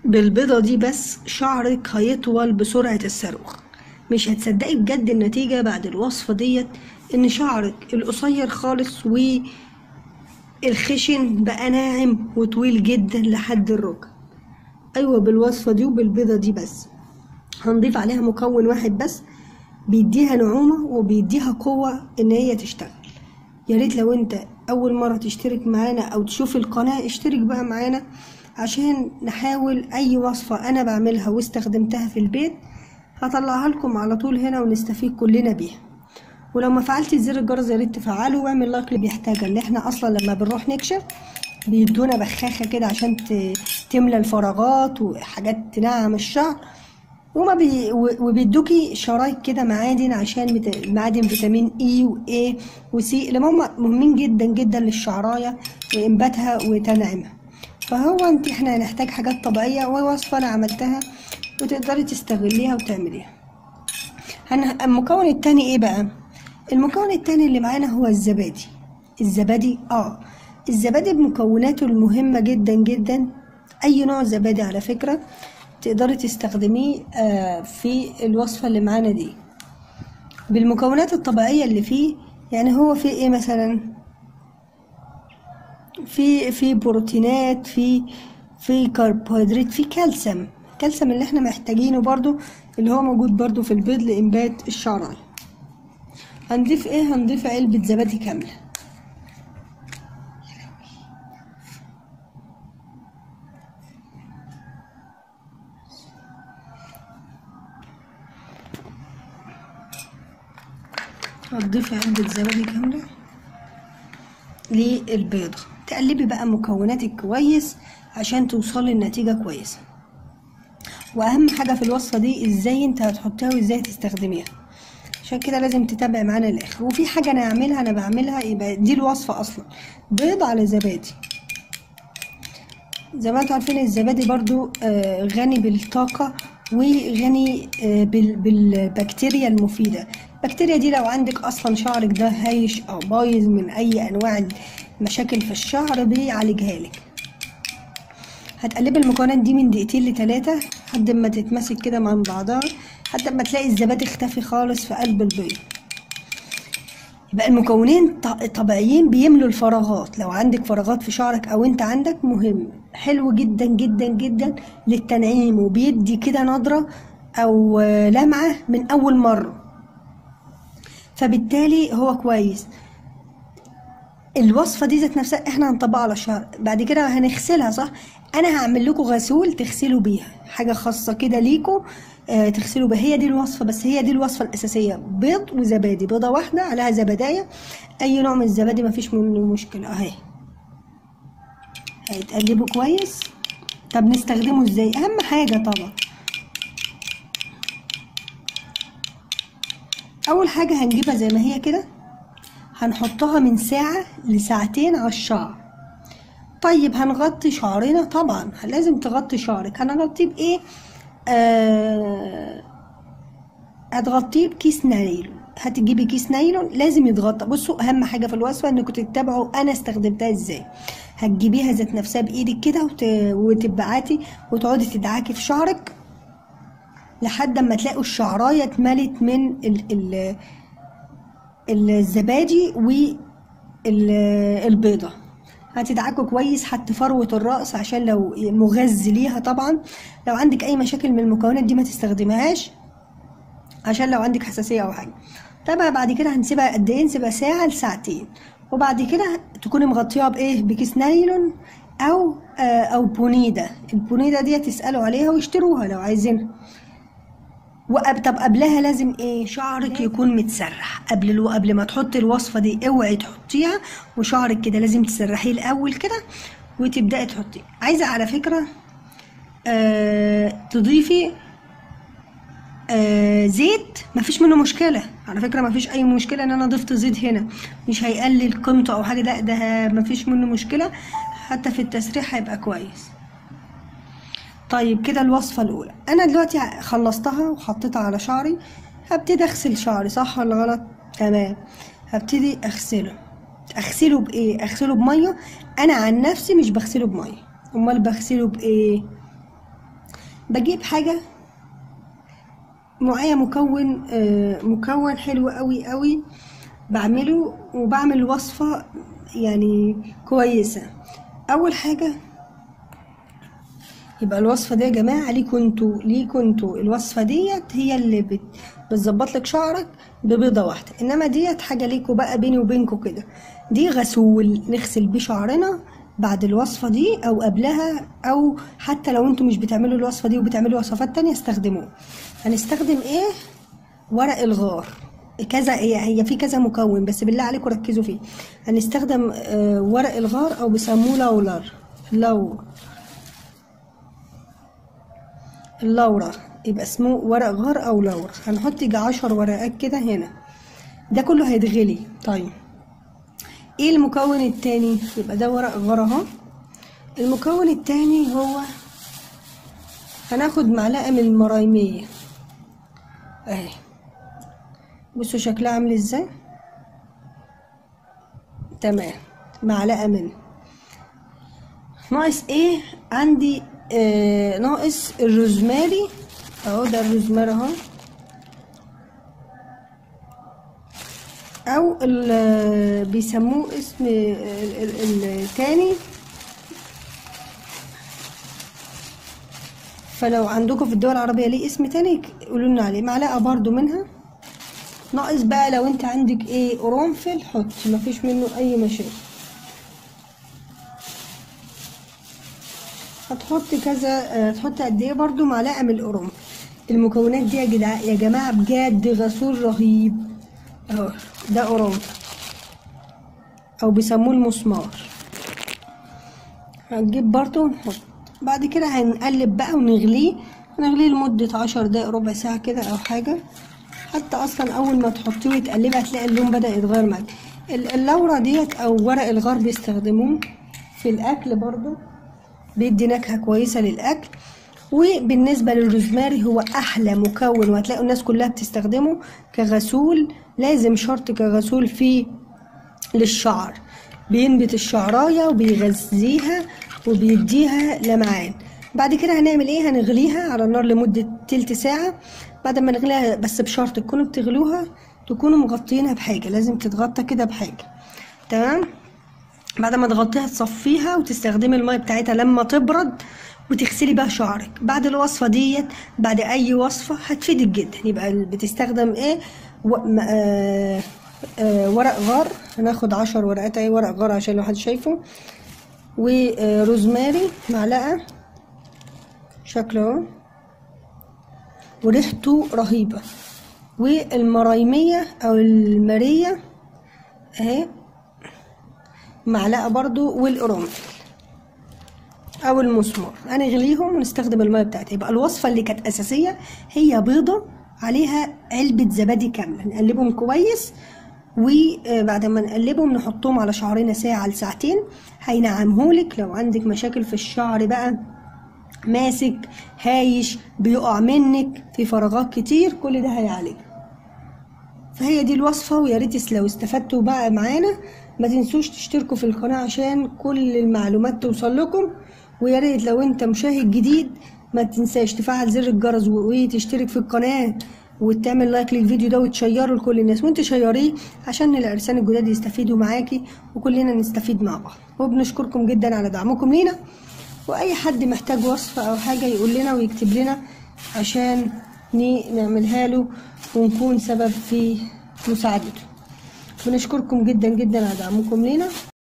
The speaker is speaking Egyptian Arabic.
بالبيضة دي بس شعرك هيطول بسرعة الصاروخ مش هتصدقي بجد النتيجة بعد الوصفة ديت ان شعرك القصير خالص والخشن بقى ناعم وطويل جدا لحد الركب ايوه بالوصفة دي وبالبيضة دي بس هنضيف عليها مكون واحد بس بيديها نعومة وبيديها قوة ان هي تشتغل يا ريت لو انت اول مرة تشترك معانا او تشوف القناة اشترك بقى معانا عشان نحاول اي وصفة انا بعملها واستخدمتها في البيت هطلعها لكم على طول هنا ونستفيد كلنا بيها ولو ما فعلتي زر الجرس يا ريت تفعله واعمل لايك اللي بيحتاجها ان احنا اصلا لما بنروح نكشف بيدونا بخاخة كده عشان ت- تملى الفراغات وحاجات تنعم الشعر وما بي و- وبيدوكي شرايط كده معادن عشان مت- معادن فيتامين اي واي وسي اللي هم مهمين جدا جدا للشعرايه وانباتها وتنعيمها فهو انت احنا هنحتاج حاجات طبيعيه ووصفه انا عملتها وتقدري تستغليها وتعمليها هن... المكون التاني ايه بقى المكون التاني اللي معانا هو الزبادي الزبادي اه الزبادي بمكوناته المهمة جدا جدا اي نوع زبادي على فكرة تقدري تستخدميه آه في الوصفة اللي معانا دي بالمكونات الطبيعية اللي فيه يعني هو فيه ايه مثلا في في بروتينات في في كربوهيدرات في كالسيوم الكالسيوم اللي احنا محتاجينه برضو اللي هو موجود برضو في البيض لإنبات الشعراية هنضيف ايه هنضيف علبة زبادي كاملة هتضيفي علبة زبادي كاملة للبيضة تقلبي بقى مكوناتك كويس عشان توصلي لنتيجة كويسة واهم حاجة في الوصفة دي ازاي انت هتحطيها وازاي تستخدميها عشان كده لازم تتابع معانا الاخر وفي حاجة انا اعملها انا بعملها يبقى دي الوصفة اصلا بيض على زبادي زي ما انتوا عارفين الزبادي برضو آه، غني بالطاقة وغني آه، بال- بالبكتيريا المفيدة البكتيريا دي لو عندك اصلا شعرك ده هايش او بايظ من اي انواع المشاكل في الشعر بيعالجها لك هتقلبي المكونات دي من دقيقتين لتلاتة لحد ما تتمسك كده مع بعضها لحد ما تلاقي الزبادي اختفي خالص في قلب البيض يبقى المكونين ط- طبيعيين بيملوا الفراغات لو عندك فراغات في شعرك او انت عندك مهم حلو جدا جدا جدا للتنعيم وبيدي كده نضرة او آه، لمعة من اول مرة فبالتالي هو كويس الوصفة دي ذات نفسها احنا هنطبقها على الشعر بعد كده هنغسلها صح انا هعمل لكم غسول تغسلوا بيها حاجة خاصة كده ليكوا آه تغسلوا بيها هي دي الوصفة بس هي دي الوصفة الأساسية بيض وزبادي بيضة واحدة عليها زبداية أي نوع من الزبادي مفيش منه مشكلة أهي هيتقلبوا كويس طب نستخدمه ازاي أهم حاجة طبعا أول حاجة هنجيبها زي ما هي كده هنحطها من ساعة لساعتين على الشعر طيب هنغطي شعرنا طبعا لازم تغطي شعرك هنغطيه بايه آه هتغطيه بكيس نايلون هتجيبي كيس نايلون لازم يتغطى بصوا اهم حاجه في الوصفه انكم تتبعوا انا استخدمتها ازاي هتجيبيها ذات نفسها بايدك كده وت... وتبعتي وتقعدي تدعكي في شعرك لحد ما تلاقوا الشعرايه اتملت من ال... ال... الزبادي والبيضة هتدعكوا كويس حتى فروة الرأس عشان لو مغذي ليها طبعا لو عندك أي مشاكل من المكونات دي ما تستخدمهاش عشان لو عندك حساسية أو حاجة طبعا بعد كده هنسيبها قد إيه نسيبها ساعة لساعتين وبعد كده تكوني مغطيها بإيه بكيس نايلون أو آه أو بونيدا البونيدا دي تسألوا عليها واشتروها لو عايزينها وأب طب قبلها لازم ايه شعرك يكون متسرح قبل الو... قبل ما تحطي الوصفه دي اوعي تحطيها وشعرك كده لازم تسرحيه الاول كده وتبداي تحطيه عايزه على فكره آه... تضيفي آه... زيت مفيش منه مشكله على فكره مفيش اي مشكله ان انا ضفت زيت هنا مش هيقلل قيمته او حاجه ده ده مفيش منه مشكله حتى في التسريح هيبقى كويس طيب كده الوصفة الأولى أنا دلوقتي خلصتها وحطيتها على شعري هبتدي أغسل شعري صح ولا غلط؟ تمام هبتدي أغسله أغسله بإيه؟ أغسله بمية أنا عن نفسي مش بغسله بمية أمال بغسله بإيه؟ بجيب حاجة معايا مكون آه، مكون حلو قوي قوي بعمله وبعمل وصفة يعني كويسة اول حاجة يبقى الوصفة دي يا جماعة ليكوا انتوا ليكوا انتوا الوصفة ديت هي اللي بت بتظبط لك شعرك ببيضة واحدة انما ديت حاجة ليكوا بقى بيني وبينكوا كده دي غسول نغسل بيه شعرنا بعد الوصفة دي او قبلها او حتى لو انتوا مش بتعملوا الوصفة دي وبتعملوا وصفات تانية استخدموه هنستخدم ايه ورق الغار كذا هي هي في كذا مكون بس بالله عليكم ركزوا فيه هنستخدم آه، ورق الغار او بيسموه لولر لو اللورة يبقى اسمه ورق غار او لورة هنحط يجي عشر ورقات كده هنا ده كله هيتغلي طيب ايه المكون التاني يبقى ده ورق غار اهو المكون التاني هو هناخد معلقة من المرايمية اهي بصوا شكلها عامل ازاي تمام معلقة منه ناقص ايه عندي آه ناقص الروزماري اهو ده الروزماري اهو او ال- بيسموه اسم ال- ال- التاني فلو عندكم في الدول العربية ليه اسم تاني قولوا لنا عليه معلقة برضو منها ناقص بقى لو انت عندك ايه قرنفل حط مفيش منه اي مشاكل هتحط كذا آه، هتحط قد ايه برضو معلقه من القرنفل المكونات دي يا جدع يا جماعه بجد غسول رهيب اهو ده قرنفل او بيسموه المسمار هنجيب برضو ونحط بعد كده هنقلب بقى ونغليه نغليه لمدة عشر دقايق ربع ساعة كده أو حاجة حتى أصلا أول ما تحطيه وتقلبي هتلاقي اللون بدأ يتغير معاك ال- اللورة ديت أو ورق الغار بيستخدموه في الأكل برضو بيدي نكهة كويسة للأكل وبالنسبة للروزماري هو أحلى مكون وهتلاقوا الناس كلها بتستخدمه كغسول لازم شرط كغسول فيه للشعر بينبت الشعراية وبيغذيها وبيديها لمعان بعد كده هنعمل ايه هنغليها على النار لمدة تلت ساعة بعد ما نغليها بس بشرط تكونوا بتغلوها تكونوا مغطينها بحاجة لازم تتغطى كده بحاجة تمام بعد ما تغطيها تصفيها وتستخدمي المية بتاعتها لما تبرد وتغسلي بقى شعرك بعد الوصفة ديت بعد أي وصفة هتفيدك جدا يبقى ال- بتستخدم ايه و... م- آه... آه... ورق غار هناخد عشر ورقات اهي ورق غار عشان لو حد شايفه وروزماري معلقة شكله اهو وريحته رهيبة والمرايمية أو المارية اهي معلقة برضو والقرنفل او المسمار هنغليهم ونستخدم الميه بتاعتها يبقى الوصفه اللي كانت اساسيه هي بيضه عليها علبه زبادي كامله نقلبهم كويس وبعد ما نقلبهم نحطهم على شعرنا ساعه لساعتين هينعمهولك لو عندك مشاكل في الشعر بقى ماسك هايش بيقع منك في فراغات كتير كل ده هيعالج فهي دي الوصفة ويا ريت لو استفدتوا بقى معانا ما تنسوش تشتركوا في القناة عشان كل المعلومات توصل لكم ويا ريت لو انت مشاهد جديد ما تنساش تفعل زر الجرس و- وتشترك في القناة وتعمل لايك للفيديو ده وتشيره لكل الناس وانت شيريه عشان العرسان الجداد يستفيدوا معاكي وكلنا نستفيد مع بعض وبنشكركم جدا على دعمكم لينا واي حد محتاج وصفة او حاجة يقول لنا ويكتب لنا عشان ني- نعملها له ونكون سبب في مساعدته بنشكركم جدا جدا على دعمكم لينا